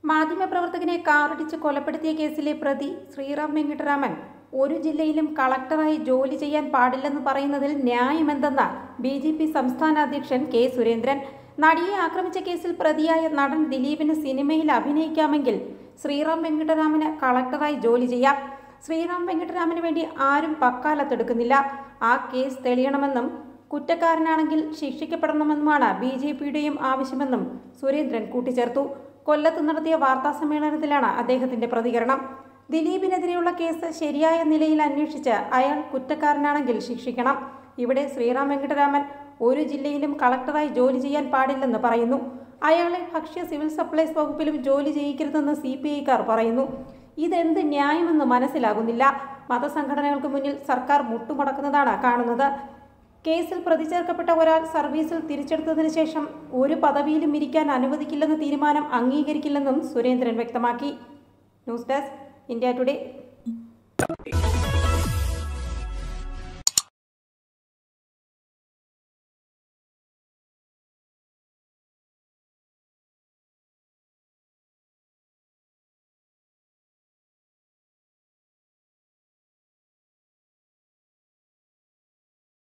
മാധ്യമപ്രവർത്തകനെ കാറിടിച്ച് കൊലപ്പെടുത്തിയ കേസിലെ പ്രതി ശ്രീറാം വെങ്കിട്ടരാമൻ ഒരു ജില്ലയിലും കളക്ടറായി ജോലി ചെയ്യാൻ പാടില്ലെന്ന് പറയുന്നതിൽ ന്യായമെന്തെന്ന് ബി ജെ പി സംസ്ഥാന അധ്യക്ഷൻ കെ സുരേന്ദ്രൻ നടിയെ ആക്രമിച്ച കേസിൽ പ്രതിയായ നടൻ ദിലീപിന് സിനിമയിൽ അഭിനയിക്കാമെങ്കിൽ ശ്രീറാം വെങ്കിട്ടരാമന് കളക്ടറായി ജോലി ചെയ്യാം ശ്രീറാം വെങ്കിട്ടരാമന് വേണ്ടി ആരും പക്കാലത്തെടുക്കുന്നില്ല ആ കേസ് തെളിയണമെന്നും കുറ്റക്കാരനാണെങ്കിൽ ശിക്ഷിക്കപ്പെടണമെന്നുമാണ് ബി ജെ പിയുടെയും ആവശ്യമെന്നും സുരേന്ദ്രൻ കൂട്ടിച്ചേർത്തു കൊല്ലത്ത് നടത്തിയ വാർത്താ സമ്മേളനത്തിലാണ് അദ്ദേഹത്തിന്റെ പ്രതികരണം ദിലീപിനെതിരെയുള്ള കേസ് ശരിയായ നിലയിൽ അന്വേഷിച്ച് അയാൾ കുറ്റക്കാരനാണെങ്കിൽ ശിക്ഷിക്കണം ഇവിടെ ശ്രീറാം വെങ്കട്ടരാമൻ ഒരു ജില്ലയിലും കളക്ടറായി ജോലി ചെയ്യാൻ പാടില്ലെന്ന് പറയുന്നു അയാളെ ഭക്ഷ്യ സിവിൽ സപ്ലൈസ് വകുപ്പിലും ജോലി ചെയ്യിക്കരുതെന്ന് സി പി ഐക്കാർ പറയുന്നു ഇതെന്ത് ന്യായമെന്ന് മനസ്സിലാകുന്നില്ല മതസംഘടനകൾക്ക് മുന്നിൽ സർക്കാർ മുട്ടുമടക്കുന്നതാണ് കാണുന്നത് കേസിൽ പ്രതി ചേർക്കപ്പെട്ട ഒരാൾ സർവീസിൽ തിരിച്ചെടുത്തതിനു ശേഷം ഒരു പദവിയിലും ഇരിക്കാൻ അനുവദിക്കില്ലെന്ന തീരുമാനം അംഗീകരിക്കില്ലെന്നും സുരേന്ദ്രൻ വ്യക്തമാക്കി ന്യൂസ് ഡെസ്ക് ഇന്ത്യ ടുഡേ